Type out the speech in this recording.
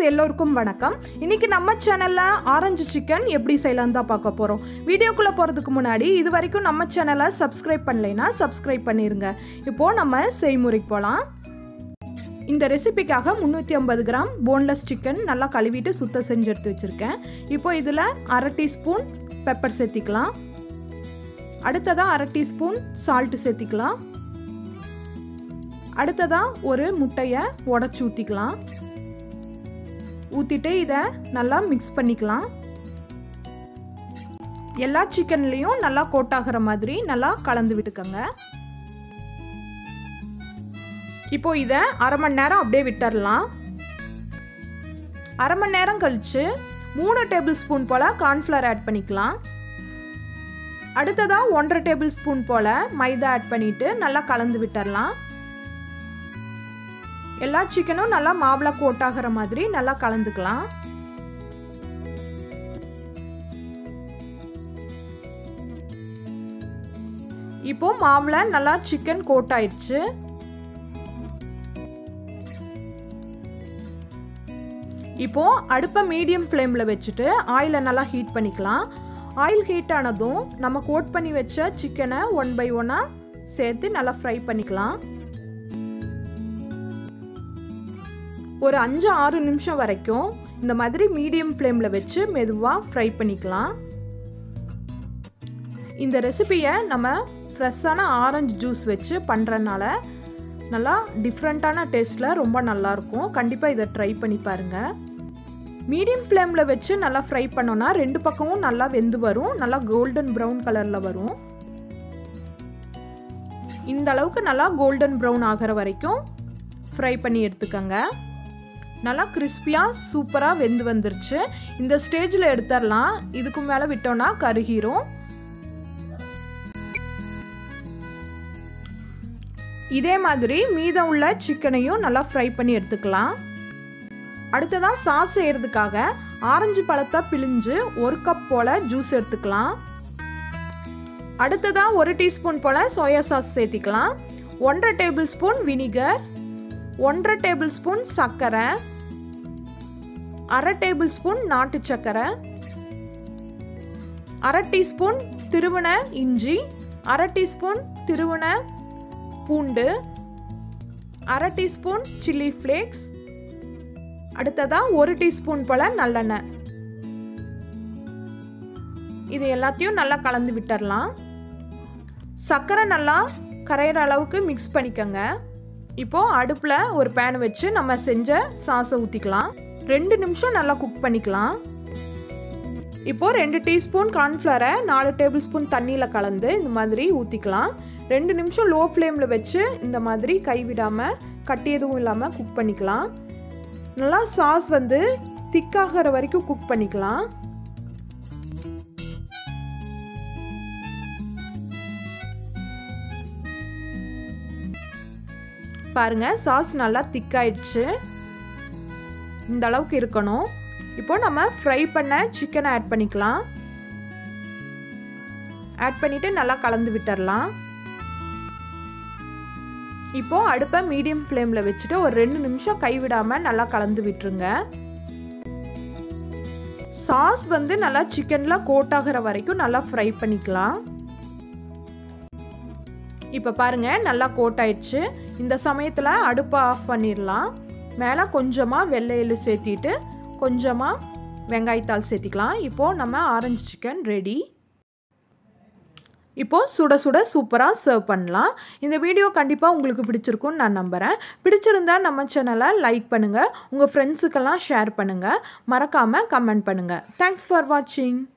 எல்லோருக்கும் வணக்கம் இன்னைக்கு நம்ம சேனல்ல ஆரஞ்சு சிக்கன் எப்படி செய்யலாம் தான் பார்க்க போறோம் வீடியோக்குள்ள போறதுக்கு முன்னாடி இது வரைக்கும் நம்ம சேனலை சப்ஸ்கிரைப் பண்ணலைன்னா சப்ஸ்கிரைப் பண்ணிருங்க இப்போ நம்ம செய்முறைக்கு போகலாம் இந்த ரெசிபிக்காக முந்நூற்றி ஐம்பது கிராம் போன்லெஸ் சிக்கன் நல்லா கழுவிட்டு சுத்தம் செஞ்சு எடுத்து வச்சுருக்கேன் இப்போ இதில் அரை டீஸ்பூன் பெப்பர் சேர்த்திக்கலாம் அடுத்ததாக அரை டீஸ்பூன் சால்ட்டு சேர்த்திக்கலாம் அடுத்ததாக ஒரு முட்டையை உடச்சி ஊற்றிக்கலாம் ஊற்றிட்டு இதை நல்லா மிக்ஸ் பண்ணிக்கலாம் எல்லா சிக்கன்லேயும் நல்லா கோட் ஆகிற மாதிரி நல்லா கலந்து விட்டுக்கோங்க இப்போ இதை அரை மணி நேரம் அப்படியே விட்டுறலாம் அரை மணி நேரம் கழித்து மூணு டேபிள் ஸ்பூன் போல் கார்ன்ஃப்ளவர் ஆட் பண்ணிக்கலாம் அடுத்ததாக ஒன்றரை டேபிள் ஸ்பூன் போல் மைதா ஆட் பண்ணிவிட்டு நல்லா கலந்து விட்டுறலாம் எல்லா சிக்கனும் நல்லா மாவில் கோட் ஆகிற மாதிரி நல்லா கலந்துக்கலாம் இப்போ மாவில் நல்லா சிக்கன் கோட் ஆயிடுச்சு இப்போ அடுப்பை மீடியம் ஃப்ளேமில் வச்சுட்டு ஆயிலை நல்லா ஹீட் பண்ணிக்கலாம் ஆயில் ஹீட் ஆனதும் நம்ம கோட் பண்ணி வச்ச சிக்கனை ஒன் பை ஒன்னாக சேர்த்து நல்லா ஃப்ரை பண்ணிக்கலாம் ஒரு அஞ்சு ஆறு நிமிஷம் வரைக்கும் இந்த மாதிரி மீடியம் ஃப்ளேமில் வச்சு மெதுவாக ஃப்ரை பண்ணிக்கலாம் இந்த ரெசிபியை நம்ம ஃப்ரெஷ்ஷான ஆரஞ்சு ஜூஸ் வச்சு பண்ணுறனால நல்லா டிஃப்ரெண்ட்டான டேஸ்ட்டில் ரொம்ப நல்லாயிருக்கும் கண்டிப்பாக இதை ட்ரை பண்ணி பாருங்கள் மீடியம் ஃப்ளேமில் வச்சு நல்லா ஃப்ரை பண்ணோன்னா ரெண்டு பக்கமும் நல்லா வெந்து வரும் நல்லா கோல்டன் ப்ரௌன் கலரில் வரும் இந்த அளவுக்கு நல்லா கோல்டன் ப்ரௌன் ஆகிற வரைக்கும் ஃப்ரை பண்ணி எடுத்துக்கோங்க நல்லா கிறிஸ்பியாக சூப்பராக வெந்து வந்துருச்சு இந்த ஸ்டேஜில் எடுத்துடலாம் இதுக்கு மேலே விட்டோன்னா கருகிரும் இதே மாதிரி மீதம் உள்ள சிக்கனையும் நல்லா ஃப்ரை பண்ணி எடுத்துக்கலாம் அடுத்ததாக சாஸ் செய்கிறதுக்காக ஆரஞ்சு பழத்தை பிழிஞ்சு ஒரு கப் போல் ஜூஸ் எடுத்துக்கலாம் அடுத்ததாக ஒரு டீஸ்பூன் போல் சோயா சாஸ் சேர்த்திக்கலாம் ஒன்றரை டேபிள் ஸ்பூன் வினிகர் ஒன்றரை டேபிள் ஸ்பூன் சர்க்கரை அரை டேபிள் ஸ்பூன் நாட்டு சர்க்கரை அரை டீஸ்பூன் திருவன இஞ்சி அரை டீஸ்பூன் திருவன பூண்டு அரை டீஸ்பூன் சில்லி ஃப்ளேக்ஸ் அடுத்ததாக ஒரு டீஸ்பூன் போல் நல்லெண்ணெய் இது எல்லாத்தையும் நல்லா கலந்து விட்டுறலாம் சர்க்கரை நல்லா கரையிற அளவுக்கு மிக்ஸ் பண்ணிக்கோங்க இப்போது அடுப்பில் ஒரு பேன் வச்சு நம்ம செஞ்ச சாஸை ஊற்றிக்கலாம் ரெண்டு நிமிஷம் நல்லா குக் பண்ணிக்கலாம் இப்போது ரெண்டு டீஸ்பூன் கார்ன்ஃப்ளவரை நாலு டேபிள் ஸ்பூன் தண்ணியில் கலந்து இந்த மாதிரி ஊற்றிக்கலாம் ரெண்டு நிமிஷம் லோ ஃப்ளேமில் வச்சு இந்த மாதிரி கைவிடாமல் கட்டி எதுவும் இல்லாமல் குக் பண்ணிக்கலாம் நல்லா சாஸ் வந்து திக்காகிற வரைக்கும் குக் பண்ணிக்கலாம் பாருங்க சாஸ் நல்லா திக்காயிடுச்சு இந்த அளவுக்கு இருக்கணும் இப்போ நம்ம ஃப்ரை பண்ண சிக்கனை ஆட் பண்ணிக்கலாம் ஆட் பண்ணிட்டு நல்லா கலந்து விட்டுறலாம் இப்போ அடுப்பை மீடியம் ஃப்ளேமில் வச்சுட்டு ஒரு ரெண்டு நிமிஷம் கைவிடாமல் நல்லா கலந்து விட்டுருங்க சாஸ் வந்து நல்லா சிக்கனில் கோட் ஆகிற வரைக்கும் நல்லா ஃப்ரை பண்ணிக்கலாம் இப்போ பாருங்க நல்லா கோட் ஆயிடுச்சு இந்த சமயத்தில் அடுப்பை ஆஃப் பண்ணிடலாம் மேலே கொஞ்சமாக வெள்ளை எள்ளு சேர்த்திட்டு கொஞ்சமாக வெங்காயத்தாள் சேர்த்திக்கலாம் இப்போது நம்ம ஆரஞ்சு சிக்கன் ரெடி இப்போது சுட சுட சூப்பராக சர்வ் பண்ணலாம் இந்த வீடியோ கண்டிப்பாக உங்களுக்கு பிடிச்சிருக்கும்னு நான் நம்புகிறேன் பிடிச்சிருந்தா நம்ம சேனலை லைக் பண்ணுங்கள் உங்கள் ஃப்ரெண்ட்ஸுக்கெல்லாம் ஷேர் பண்ணுங்கள் மறக்காமல் கமெண்ட் பண்ணுங்கள் தேங்க்ஸ் ஃபார் வாட்சிங்